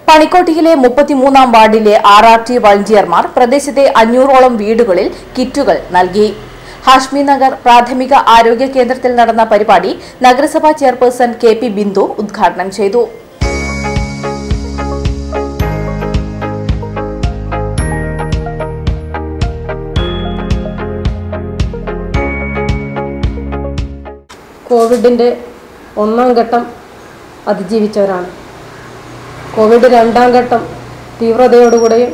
പണിക്കോട്ടിയിലെ മുപ്പത്തിമൂന്നാം വാർഡിലെ R R T വളണ്ടിയർമാർ പ്രദേശത്തെ അഞ്ഞൂറോളം വീടുകളിൽ കിറ്റുകൾ നൽകി ഹാഷ്മി നഗർ പ്രാഥമിക ആരോഗ്യ കേന്ദ്രത്തിൽ നടന്ന പരിപാടി നഗരസഭാ ചെയർപേഴ്സൺ കെ പി ബിന്ദു ഉദ്ഘാടനം ചെയ്തു കോവിഡിൻ്റെ ഒന്നാം ഘട്ടം അതിജീവിച്ചവരാണ് കോവിഡ് രണ്ടാം ഘട്ടം തീവ്രതയോടുകൂടെയും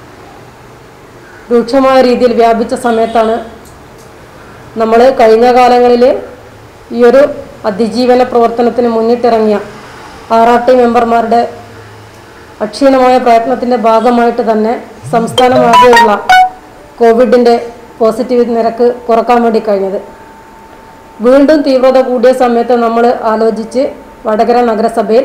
രൂക്ഷമായ രീതിയിൽ വ്യാപിച്ച സമയത്താണ് നമ്മൾ കഴിഞ്ഞ കാലങ്ങളിൽ ഈ ഒരു അതിജീവന പ്രവർത്തനത്തിന് മുന്നിട്ടിറങ്ങിയ ആർ ആർ ടി മെമ്പർമാരുടെ അക്ഷീണമായ പ്രയത്നത്തിൻ്റെ ഭാഗമായിട്ട് തന്നെ സംസ്ഥാനമാകെയുള്ള കോവിഡിൻ്റെ പോസിറ്റീവ് നിരക്ക് കുറക്കാൻ വേണ്ടി കഴിഞ്ഞത് വീണ്ടും തീവ്രത കൂടിയ സമയത്ത് നമ്മൾ ആലോചിച്ച് വടകര നഗരസഭയിൽ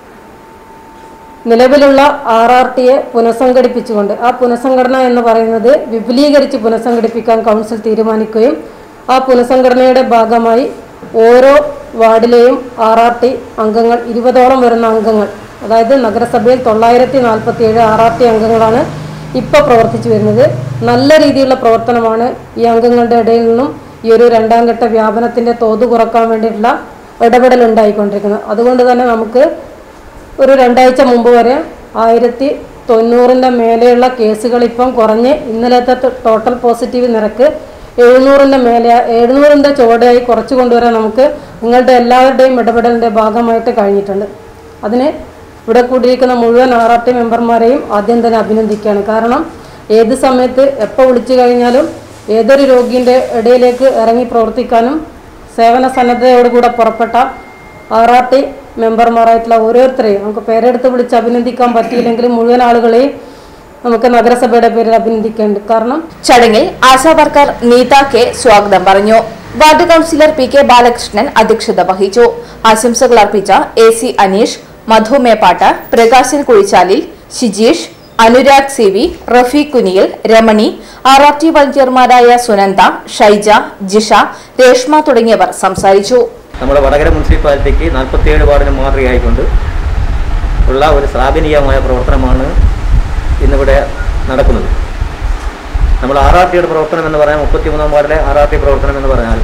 നിലവിലുള്ള ആർ ആർ ടിയെ പുനഃസംഘടിപ്പിച്ചുകൊണ്ട് ആ പുനഃസംഘടന എന്ന് പറയുന്നത് വിപുലീകരിച്ച് പുനഃസംഘടിപ്പിക്കാൻ കൗൺസിൽ തീരുമാനിക്കുകയും ആ പുനഃസംഘടനയുടെ ഭാഗമായി ഓരോ വാർഡിലെയും ആർ ആർ ടി അംഗങ്ങൾ ഇരുപതോളം വരുന്ന അംഗങ്ങൾ അതായത് നഗരസഭയിൽ തൊള്ളായിരത്തി നാൽപ്പത്തി ഏഴ് ആർ ആർ ടി അംഗങ്ങളാണ് ഇപ്പോൾ പ്രവർത്തിച്ചു വരുന്നത് നല്ല രീതിയിലുള്ള പ്രവർത്തനമാണ് ഈ അംഗങ്ങളുടെ ഇടയിൽ നിന്നും ഈ ഒരു രണ്ടാം ഘട്ട വ്യാപനത്തിൻ്റെ തോത് കുറക്കാൻ വേണ്ടിയിട്ടുള്ള ഇടപെടൽ ഉണ്ടായിക്കൊണ്ടിരിക്കുന്നത് അതുകൊണ്ട് തന്നെ നമുക്ക് ഒരു രണ്ടാഴ്ച മുമ്പ് വരെ ആയിരത്തി തൊണ്ണൂറിൻ്റെ മേലെയുള്ള കേസുകൾ ഇപ്പം കുറഞ്ഞ് ഇന്നലത്തെ ത- ടോട്ടൽ പോസിറ്റീവ് നിരക്ക് എഴുന്നൂറിൻ്റെ മേലെ എഴുന്നൂറിൻ്റെ ചുവടെയായി കുറച്ച് കൊണ്ടുവരാൻ നമുക്ക് നിങ്ങളുടെ എല്ലാവരുടെയും ഇടപെടലിൻ്റെ ഭാഗമായിട്ട് കഴിഞ്ഞിട്ടുണ്ട് അതിന് ഇവിടെ കൂടിയിരിക്കുന്ന മുഴുവൻ ആർ ആർ ടി മെമ്പർമാരെയും ആദ്യം തന്നെ അഭിനന്ദിക്കുകയാണ് കാരണം ഏത് സമയത്ത് എപ്പോൾ വിളിച്ചു കഴിഞ്ഞാലും ഏതൊരു രോഗിൻ്റെ ഇടയിലേക്ക് ഇറങ്ങി പ്രവർത്തിക്കാനും സേവന സന്നദ്ധതയോടുകൂടെ പുറപ്പെട്ട ആർ ആർ ടി മെമ്പർമാരായിട്ടുള്ള ഓരോരുത്തരെയും നമുക്ക് പേരെടുത്ത് വിളിച്ച് അഭിനന്ദിക്കാൻ പറ്റിയില്ലെങ്കിലും മുഴുവൻ ആളുകളെയും നമുക്ക് നഗരസഭയുടെ പേരിൽ അഭിനന്ദിക്കേണ്ട കാരണം ചടങ്ങിൽ ആശാ വർക്കർ നീത കെ സ്വാഗതം പറഞ്ഞു ward councillor P K Balakrishnan അധ്യക്ഷത വഹിച്ചു ആശംസകൾ അർപ്പിച്ച A C Aneesh Madhu Meppat Prakashan Kuzhichalil Shijeesh Anurag C V Rafeeq Kuniyil Ramani R R T വളണ്ടിയർമാരായ സുനന്ദ ഷൈജ ജിഷ രേഷ്മ തുടങ്ങിയവർ സംസാരിച്ചു നമ്മുടെ വടകര മുനിസിപ്പാലിറ്റിക്ക് നാൽപ്പത്തിയേഴ് വാർഡിന് മാതൃകയായിക്കൊണ്ട് ഉള്ള ഒരു ശ്ലാഘനീയമായ പ്രവർത്തനമാണ് ഇന്നിവിടെ നടക്കുന്നത് നമ്മൾ ആർ ആർ ടിയുടെ പ്രവർത്തനം എന്ന് പറഞ്ഞാൽ മുപ്പത്തിമൂന്നാം വാർഡിലെ ആർ ആർ ടി പ്രവർത്തനം എന്ന് പറഞ്ഞാൽ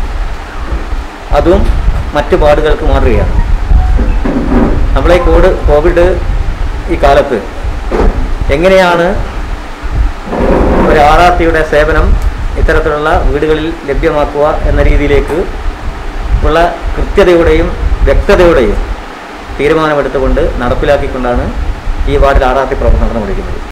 അതും മറ്റ് വാർഡുകൾക്ക് മാതൃകയാണ് നമ്മളെ കോഡ് കോവിഡ് ഈ കാലത്ത് എങ്ങനെയാണ് ഒരു ആർ ആർ ടിയുടെ സേവനം ഇത്തരത്തിലുള്ള വീടുകളിൽ ലഭ്യമാക്കുക എന്ന രീതിയിലേക്ക് ഉള്ള കൃത്യതയോടെയും വ്യക്തതയോടെയും തീരുമാനമെടുത്തുകൊണ്ട് നടപ്പിലാക്കിക്കൊണ്ടാണ് ഈ വാർഡിൽ ആർ ആർ ടി പ്രവർത്തനം നടന്നുകൊണ്ടിരിക്കുന്നത്